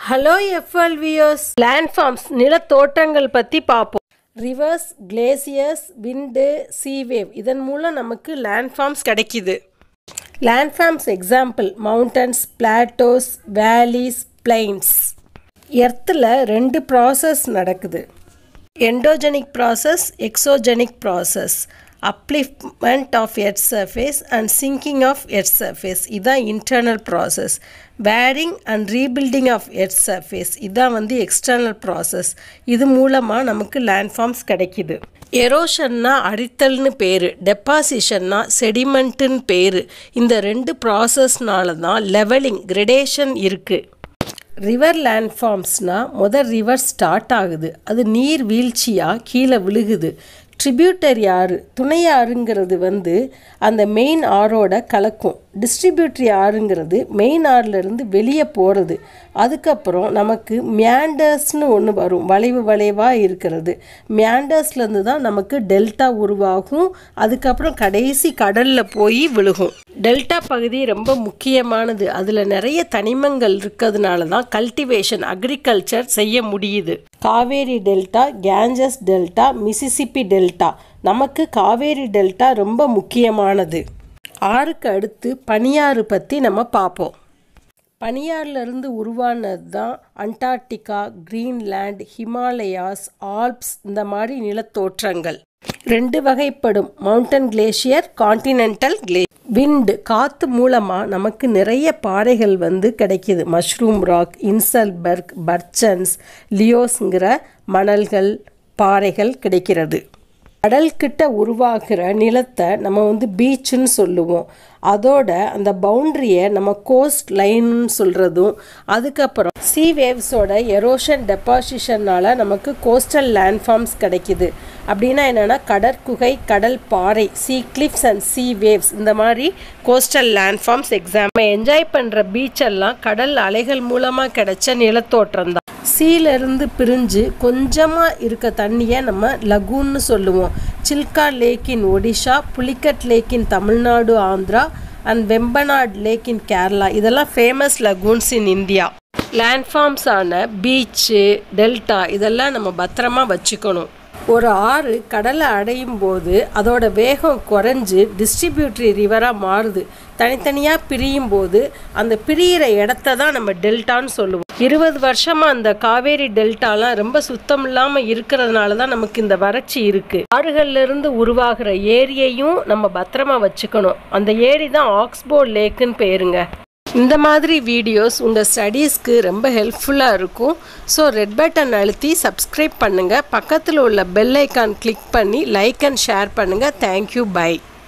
hello எஃப்எல்வியோஸ் landforms நிலத்தோற்றங்கள் பற்றி பார்ப்போம் reverse glaciers விண்டு சீவேவ் இதன் மூலம் நமக்கு லேண்ட்ஃபார்ம்ஸ் கிடைக்குது landforms example mountains plateaus valleys plains எர்த்தில் ரெண்டு ப்ராசஸ் நடக்குது endogenic process exogenic process upliftment of earth surface and sinking of earth surface இதான் internal process weathering and rebuilding of earth surface இதான் வந்து எக்ஸ்டர்னல் ப்ராசஸ் இது மூலமாக நமக்கு லேண்ட்ஃபார்ம்ஸ் கிடைக்கிது எரோஷன்னா அரித்தல்னு பேர் டெபாசிஷன்னா செடிமெண்ட்டுன்னு பேர் இந்த ரெண்டு ப்ராசஸ்னால தான் லெவலிங் கிரடேஷன் இருக்குது ரிவர் லேண்ட்ஃபார்ம்ஸ்னால் முதல் ரிவர் ஸ்டார்ட் ஆகுது அது நீர் வீழ்ச்சியாக கீழே விழுகுது ட்ரிபியூட்டரி ஆறு துணை ஆறுங்கிறது வந்து அந்த மெயின் ஆறோட கலக்கும் டிஸ்ட்ரிபியூட்டரி ஆறுங்கிறது மெயின் ஆறுலேருந்து வெளியே போகிறது அதுக்கப்புறம் நமக்கு மியாண்டர்ஸ்னு ஒன்று வரும் வளைவு வளைவாக இருக்கிறது மியாண்டர்ஸ்லேருந்து தான் நமக்கு டெல்டா உருவாகும் அதுக்கப்புறம் கடைசி கடலில் போய் விழுகும் டெல்டா பகுதி ரொம்ப முக்கியமானது அதில் நிறைய தனிமங்கள் இருக்கிறதுனால தான் கல்டிவேஷன் அக்ரிகல்ச்சர் செய்ய முடியுது Kaveri delta Ganges delta Mississippi delta நமக்கு காவேரி டெல்டா ரொம்ப முக்கியமானது ஆறுக்கு அடுத்து பனியாறு பற்றி நம்ம பார்ப்போம் பனியாறுலேருந்து உருவானது தான் அண்டார்டிகா கிரீன்லேண்ட் ஹிமாலயாஸ் ஆல்ப்ஸ் இந்த மாதிரி நிலத்தோற்றங்கள் ரெண்டு வகைப்படும் mountain glacier continental clay wind காற்று மூலமாக நமக்கு நிறைய பாறைகள் வந்து கிடைக்கிது மஷ்ரூம் ராக் இன்சல்பர்க் பர்ச்சன்ஸ் லியோஸ்ங்கிற மணல்கள் பாறைகள் கிடைக்கிறது கடல்கிட்ட உருவாகிற நிலத்தை நம்ம வந்து பீச்சுன்னு சொல்லுவோம் அதோட அந்த பவுண்ட்ரியை நம்ம கோஸ்ட் லைன்னு சொல்கிறதும் அதுக்கப்புறம் சீ வேவ்ஸோட எரோஷன் டெபாசிஷனால் நமக்கு கோஸ்டல் லேண்ட்ஃபார்ம்ஸ் கிடைக்கிது அப்படின்னா என்னென்னா கடற்குகை கடல் பாறை sea cliffs and sea waves இந்த மாதிரி கோஸ்டல் லேண்ட்ஃபார்ம்ஸ் எக்ஸாம் நம்ம என்ஜாய் பண்ணுற பீச்செல்லாம் கடல் அலைகள் மூலமாக கிடைச்ச நிலத்தோற்றம் தான் சீலேருந்து பிரிஞ்சு கொஞ்சமாக இருக்க தண்ணியை நம்ம லகூன்னு சொல்லுவோம் Chilka lake in Odisha Pulicat lake in Tamil Nadu Andhra and Vembanad lake in Kerala இதெல்லாம் ஃபேமஸ் லகூன்ஸ் இன் இந்தியா லேண்ட்ஃபார்ம்ஸான பீச்சு டெல்டா இதெல்லாம் நம்ம பத்திரமா வச்சுக்கணும் ஒரு ஆறு கடலை அடையும் போது அதோட வேகம் குறைஞ்சு டிஸ்ட்ரிபியூட்டரி ரிவராக மாறுது தனித்தனியாக பிரியும் போது அந்த பிரியிற இடத்த தான் நம்ம டெல்டான்னு சொல்லுவோம் இருபது வருஷமாக அந்த காவேரி டெல்டாலாம் ரொம்ப சுத்தம் இல்லாமல் இருக்கிறதுனால தான் நமக்கு இந்த வறட்சி இருக்குது ஆறுகள்லேருந்து உருவாகிற ஏரியையும் நம்ம பத்திரமா வச்சுக்கணும் அந்த ஏரி தான் ஆக்ஸ்போர்ட் லேக்குன்னு பேருங்க இந்த மாதிரி வீடியோஸ் உங்கள் ஸ்டடீஸ்க்கு ரொம்ப ஹெல்ப்ஃபுல்லாக இருக்கும் ஸோ ரெட் பட்டன் அழுத்தி சப்ஸ்கிரைப் பண்ணுங்கள் பக்கத்தில் உள்ள பெல் ஐக்கான் கிளிக் பண்ணி லைக் அண்ட் ஷேர் பண்ணுங்கள் தேங்க்யூ பை